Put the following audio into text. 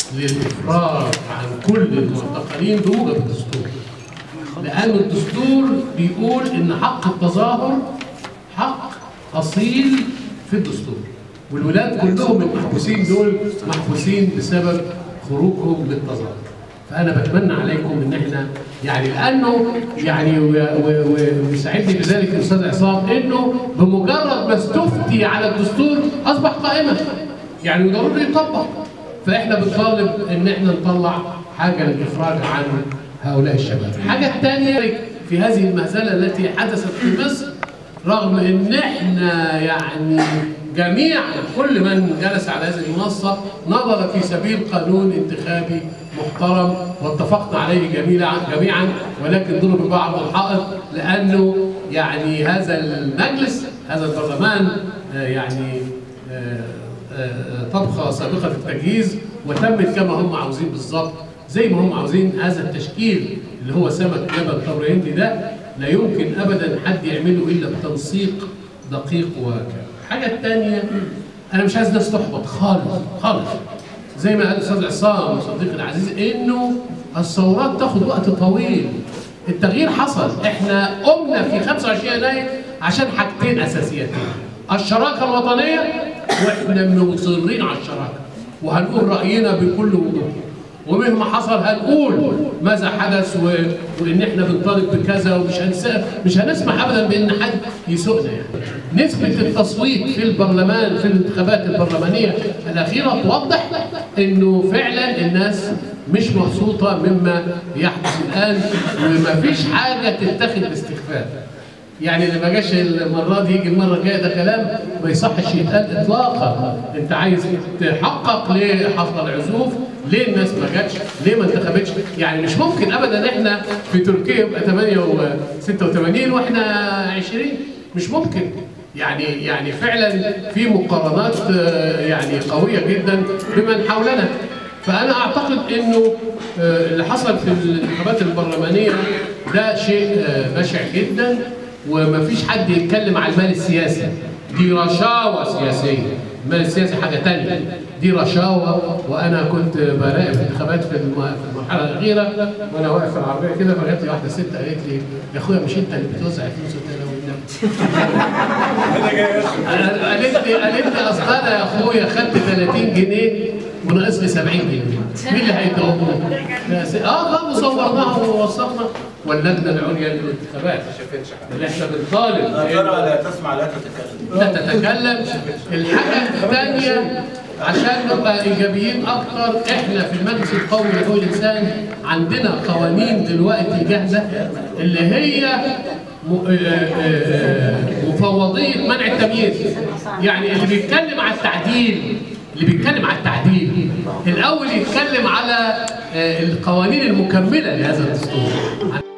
للإفراج عن كل المعتقلين بموجب الدستور لأن الدستور بيقول إن حق التظاهر حق أصيل في الدستور والولاد كلهم المحبوسين دول محبوسين بسبب خروجهم للتظاهر فأنا بتمنى عليكم إن إحنا يعني لأنه يعني و- و- و- ويساعدني بذلك الأستاذ عصام إنه بمجرد ما استفتي على الدستور أصبح قائمة يعني ضروري يطبق فاحنا بنطالب ان احنا نطلع حاجه للافراج عن هؤلاء الشباب. الحاجه الثانيه في هذه المهزله التي حدثت في مصر رغم ان احنا يعني جميعا كل من جلس على هذه المنصه نظر في سبيل قانون انتخابي محترم واتفقنا عليه جميعا جميعا ولكن ضرب بعض الحائط لانه يعني هذا المجلس هذا البرلمان آه، يعني آه، آه، طبخه سابقه التجهيز وتمت كما هم عاوزين بالظبط زي ما هم عاوزين هذا التشكيل اللي هو سمك جبل ثور هندي ده لا يمكن ابدا حد يعمله الا بتنسيق دقيق وكامل. الحاجه الثانيه انا مش عايز الناس تحبط خالص خالص زي ما قال الاستاذ عصام صديقي العزيز انه الثورات تاخد وقت طويل التغيير حصل احنا قمنا في 25 يناير عشان حاجتين اساسيتين الشراكه الوطنيه واحنا مصرين على الشراكه وهنقول راينا بكل وضوح ومهما حصل هنقول ماذا حدث و... وان احنا بنطالب بكذا ومش هنس... مش هنسمح ابدا بان حد يسوقنا يعني. نسبه التصويت في البرلمان في الانتخابات البرلمانيه الاخيره توضح انه فعلا الناس مش مبسوطه مما يحدث الان ومفيش حاجه تتخذ باستخفاف. يعني اللي ما جاش المره دي يجي المره الجايه ده كلام ما يصحش يتقال اطلاقا انت عايز تحقق ليه حصل عزوف ليه الناس ما جاتش ليه ما انتخبتش يعني مش ممكن ابدا احنا في تركيا يبقى 86 واحنا 20 مش ممكن يعني يعني فعلا في مقارنات آه، يعني قويه جدا بمن حولنا فانا اعتقد انه آه، اللي حصل في الانتخابات البرلمانيه ده شيء آه، بشع جدا ومفيش حد يتكلم على المال السياسي دي رشاوى سياسيه المال السياسي حاجه تانية دي رشاوى وانا كنت براقب الانتخابات في الم- في المرحله الاخيره وانا واقف في العربيه كده فجت لي واحده ست قالت لي يا اخويا مش انت اللي بتوزع الفلوس قلت لها والنبي قالت لي قالت لي اصل انا يا اخويا خدت 30 جنيه وناقص لي 70 جنيه مين اللي هيديهم لي؟ اه اه وصورناها ووثقنا واللجنه العليا للانتخابات اللي احنا بنطالب لا ترى لا تسمع لا تتكلم لا تتكلم الحاجة الثانية عشان نبقى إيجابيين أكتر إحنا في المجلس القومي لحقوق الإنسان عندنا قوانين دلوقتي جاهزة اللي هي م- آه، آه، آه، مفوضية منع التمييز يعني اللي بيتكلم على التعديل اللي بيتكلم على التعديل الأول يتكلم على آه، القوانين المكملة لهذا الدستور